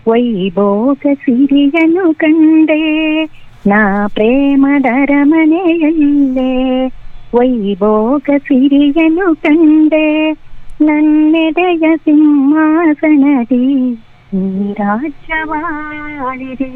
ವೈಭೋಗ ಸಿರಿಯನು ಕಂಡೆ ನಾ ಪ್ರೇಮದರ ಮನೆಯಲ್ಲೇ ವೈಭೋಗ ಸಿರಿಯನು ಕಂಡೆ ನನ್ನೆದೆಯ ಸಿಂಹಾಸನದಿ ನೀ ರಾಜ್ಯವಾಳಿದೆ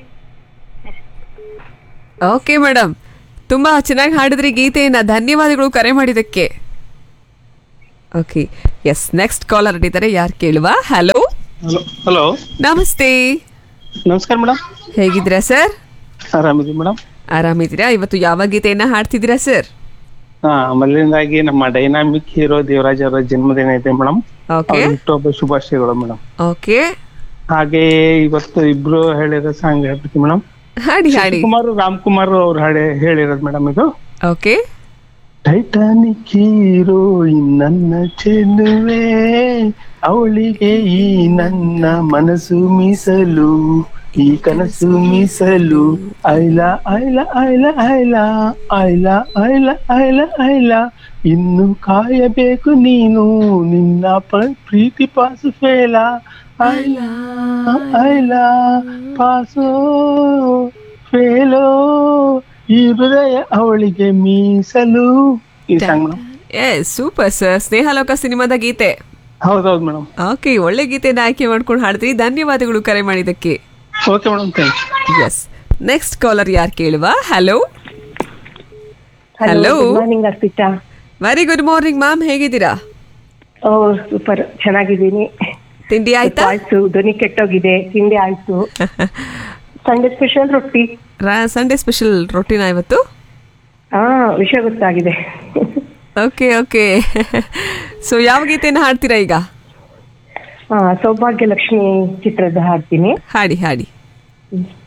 ಓಕೆ ಮೇಡಮ್ ತುಂಬಾ ಚೆನ್ನಾಗಿ ಹಾಡಿದ್ರಿ ಗೀತೆಯನ್ನ ಧನ್ಯವಾದಗಳು ಕರೆ ಮಾಡಿದಕ್ಕೆ ಓಕೆ ಎಸ್ ನೆಕ್ಸ್ಟ್ ಕಾಲರ್ ಇದ್ದಾರೆ ಯಾರು ಕೇಳುವ ಹಲೋ ಹಲೋ ಹಲೋ ನಮಸ್ತೆ ನಮಸ್ಕಾರ ಮೇಡಮ್ ಹೇಗಿದ್ದೀರಾ ಸರ್ ಆರಾಮಿದ್ದೀವಿ ಮೇಡಮ್ ಆರಾಮಿದ್ದೀರಾ ಇವತ್ತು ಯಾವ ಗೀತೆಯನ್ನ ಹಾಡ್ತಿದ್ದೀರಾ ಸರ್ ಹಾ ಮೊದಲನೇದಾಗಿ ನಮ್ಮ ಡೈನಾಮಿಕ್ ಹೀರೋ ದೇವರಾಜ್ ಅವರ ಜನ್ಮದಿನ ಇದೆ ಮೇಡಮ್ ಓಕೆ ಹುಟ್ಟುಹಬ್ಬ ಶುಭಾಶಯಗಳು ಮೇಡಮ್ ಓಕೆ ಹಾಗೆ ಇವತ್ತು ಇಬ್ರು ಹೇಳಿರೋ ಸಾಂಗ್ ಹೇಳ್ಬಿಡ್ತೀವಿ ಮೇಡಮ್ ಹಾಡಿ ಹಾಡಿ ಕುಮಾರ್ ರಾಮ್ಕುಮಾರ್ ಅವ್ರು ಹಾಡಿ ಹೇಳಿರೋದು ಮೇಡಮ್ ಇದು ಓಕೆ ಟೈಟಾನಿಕ್ ಹೀರೋ ನನ್ನ ಚೆಲುವೆ ಅವಳಿಗೆ ಈ ನನ್ನ ಮನಸ್ಸು ಮೀಸಲು ಈ ಕನಸು ಮೀಸಲು ಐಲ ಐಲ ಐಲ ಐಲ ಐಲ ಐಲ ಐಲ ಐಲ ಇನ್ನು ಕಾಯಬೇಕು ನೀನು ನಿನ್ನ ಪ- ಪ್ರೀತಿ ಪಾಸು ಫೇಲ ಐಲ ಐಲ ಪಾಸು ಫೇಲೋ ಈ ಹೃದಯ ಅವಳಿಗೆ ಮೀಸಲು ಈ ಸಾಂಗ್ ಮೇಡಮ್ ಏ ಸೂಪರ್ ಸರ್ ಸ್ನೇಹಲೋಕ ಸಿನಿಮಾದ ಗೀತೆ ಹೌದೌದು ಮೇಡಮ್ ಓಕೆ ಒಳ್ಳೆ ಗೀತೆನ ಆಯ್ಕೆ ಮಾಡ್ಕೊಂಡು ಹಾಡಿದ್ರಿ ಧನ್ಯವಾದಗಳು ಕರೆ ಮಾಡಿದ್ದಕ್ಕೆ okay madam thanks next caller ಯಾರು ಕೇಳುವ hello Hello. Good morning Arpita very good morning ma'am ಹೇಗಿದ್ದೀರಾ ಓ ಸೂಪರ್ ಚೆನ್ನಾಗಿದ್ದೀನಿ ತಿಂಡಿ ಆಯ್ತಾ ಆಯ್ತು ಧ್ವನಿ ಕೆಟ್ಟೋಗಿದೆ ತಿಂಡಿ ಆಯ್ತು ಸಂಡೆ ಸ್ಪೆಷಲ್ ರೊಟ್ಟಿ ಸಂಡೇ ಸ್ಪೆಷಲ್ ರೊಟ್ಟಿನ ಇವತ್ತು ಹಾ ವಿಷಯ ಗೊತ್ತಾಗಿದೆ ಓಕೆ ಓಕೆ ಸೊ ಯಾವ ಗೀತೆನ ಹಾಡ್ತೀರಾ ಈಗ ಹಾ ಸೌಭಾಗ್ಯ ಲಕ್ಷ್ಮಿ ಚಿತ್ರದ ಹಾಡ್ತೀನಿ ಹಾಡಿ ಹಾಡಿ ಹ್ಮ್.